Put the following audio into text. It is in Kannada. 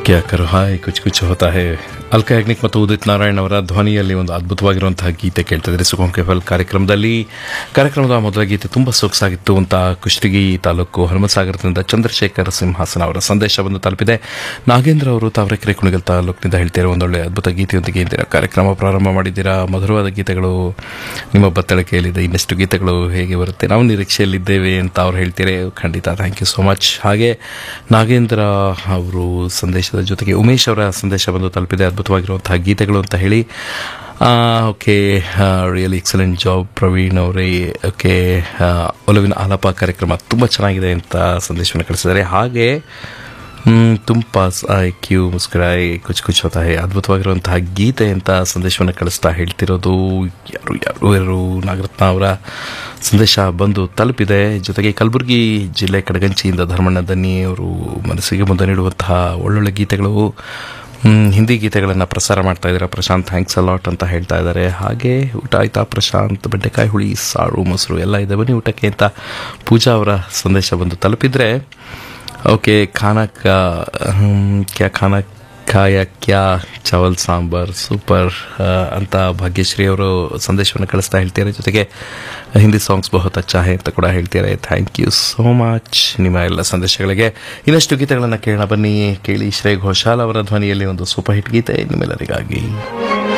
ಕ್ಯಾ ಕರು ಹಾಯ್ ಕುಚ್ ಕುಚ್ ಹೋತಾ ಹೇ ಅಲ್ಕ ಯಾಗ್ನಿಕ್ ಮತ್ತು ಉದಿತ್ ನಾರಾಯಣ್ ಅವರ ಧ್ವನಿಯಲ್ಲಿ ಒಂದು ಅದ್ಭುತವಾಗಿರುವಂತಹ ಗೀತೆ ಕೇಳ್ತಿದ್ರೆ ಸುಗಮ್ ಕೆಫಲ್ ಕಾರ್ಯಕ್ರಮದಲ್ಲಿ ಕಾರ್ಯಕ್ರಮದ ಮೊದಲ ಗೀತೆ ತುಂಬಾ ಸೊಗಸಾಗಿತ್ತು ಅಂತ ಕುಷ್ಟಗಿ ತಾಲೂಕು ಹನುಮಸಾಗರದಿಂದ ಚಂದ್ರಶೇಖರ್ ಸಿಂಹಾಸನ ಅವರ ಸಂದೇಶ ಬಂದು ತಲುಪಿದೆ ನಾಗೇಂದ್ರ ಅವರು ತಾವರೆಕೆರೆ ಕುಣಿಗಲ್ ತಾಲೂಕಿನಿಂದ ಹೇಳ್ತಿರೋ ಒಂದೊಳ್ಳೆ ಅದ್ಭುತ ಗೀತೆಯೊಂದಿಗೆ ಇಂದಿನ ಕಾರ್ಯಕ್ರಮ ಪ್ರಾರಂಭ ಮಾಡಿದ್ದೀರಾ ಮಧುರವಾದ ಗೀತೆಗಳು ನಿಮ್ಮ ಬತ್ತಳಿಕೆಯಲ್ಲಿದೆ ಇನ್ನಷ್ಟು ಗೀತೆಗಳು ಹೇಗೆ ಬರುತ್ತೆ ನಾವು ನಿರೀಕ್ಷೆಯಲ್ಲಿದ್ದೇವೆ ಅಂತ ಅವ್ರು ಹೇಳ್ತೀರಿ ಖಂಡಿತ ಥ್ಯಾಂಕ್ ಯು ಸೋ ಮಚ್ ಹಾಗೆ ನಾಗೇಂದ್ರ ಅವರು ಸಂದೇಶದ ಜೊತೆಗೆ ಉಮೇಶ್ ಅವರ ಸಂದೇಶ ಬಂದು ತಲುಪಿದೆ ಅದ್ಭುತವಾಗಿರುವಂತಹ ಗೀತೆಗಳು ಅಂತ ಹೇಳಿ okay really excellent job Praveen ಅವರೇ ಓಕೆ ಒಲವಿನ ಆಲಾಪ ಕಾರ್ಯಕ್ರಮ ತುಂಬ ಚೆನ್ನಾಗಿದೆ ಅಂತ ಸಂದೇಶವನ್ನು ಕಳಿಸಿದ್ದಾರೆ ಹಾಗೆ ತುಮ್ ಪಾಸ್ ಐ ಕ್ಯೂ ಮುಸ್ಕರಾಯ್ ಕುಚ್ ಕುಚ್ ಹೋತಾ ಹೇ ಅದ್ಭುತವಾಗಿರುವಂತಹ ಗೀತೆ ಅಂತ ಸಂದೇಶವನ್ನು ಕಳಿಸ್ತಾ ಹೇಳ್ತಿರೋದು ಯಾರು ಯಾರು ಯಾರು ನಾಗರತ್ನ ಅವರ ಸಂದೇಶ ಬಂದು ತಲುಪಿದೆ ಜೊತೆಗೆ ಕಲಬುರಗಿ ಜಿಲ್ಲೆ ಕಡಗಂಚಿಯಿಂದ ಧರ್ಮಣ್ಣ ದನ್ನಿ ಅವರು ಮನಸ್ಸಿಗೆ ಮುಂದೆ ನೀಡುವಂತಹ ಒಳ್ಳೊಳ್ಳೆ ಗೀತೆಗಳು ಹ್ಮ್, ಹಿಂದಿ ಗೀತೆಗಳನ್ನು ಪ್ರಸಾರ ಮಾಡ್ತಾ ಇದ್ದಾರೆ ಪ್ರಶಾಂತ್ ಥ್ಯಾಂಕ್ಸ್ ಅಲಾಟ್ ಅಂತ ಹೇಳ್ತಾ ಇದ್ದಾರೆ ಹಾಗೆ ಊಟ ಆಯ್ತಾ ಪ್ರಶಾಂತ್ ಬೆಂಡೆಕಾಯಿ ಹುಳಿ ಸಾರು ಮೊಸರು ಎಲ್ಲ ಇದೆ ಬನ್ನಿ ಊಟಕ್ಕೆ ಅಂತ ಪೂಜಾ ಅವರ ಸಂದೇಶ ಬಂದು ತಲುಪಿದ್ರೆ ಓಕೆ ಖಾನಾ ಕಾ ಹಮ್, ಕ್ಯಾ ಖಾನಾ ಖಾಯ ಕ್ಯಾ ಚಾವಲ್ ಸಾಂಬಾರ್ ಸೂಪರ್ ಆ, ಅಂತ ಭಾಗ್ಯಶ್ರೀ ಅವರು ಸಂದೇಶವನ್ನು ಕಳಿಸ್ತಾ ಹೇಳ್ತಾರೆ ಜೊತೆಗೆ ಹಿಂದಿ ಸಾಂಗ್ಸ್ ಬಹುತ್ ಅಚ್ಚಾ ಹೇ ಅಂತ ಕೂಡ ಹೇಳ್ತಾರೆ ಥ್ಯಾಂಕ್ ಯು ಸೋ ಮಚ್ ನಿಮ್ಮ ಎಲ್ಲ ಸಂದೇಶಗಳಿಗೆ ಇನ್ನಷ್ಟು ಗೀತೆಗಳನ್ನು ಕೇಳೋಣ ಬನ್ನಿ ಕೇಳಿ ಶ್ರೇಯ್ ಘೋಷಾಲ್ ಅವರ ಧ್ವನಿಯಲ್ಲಿ ಒಂದು ಸೂಪರ್ ಹಿಟ್ ಗೀತೆ ನಿಮ್ಮೆಲ್ಲರಿಗಾಗಿ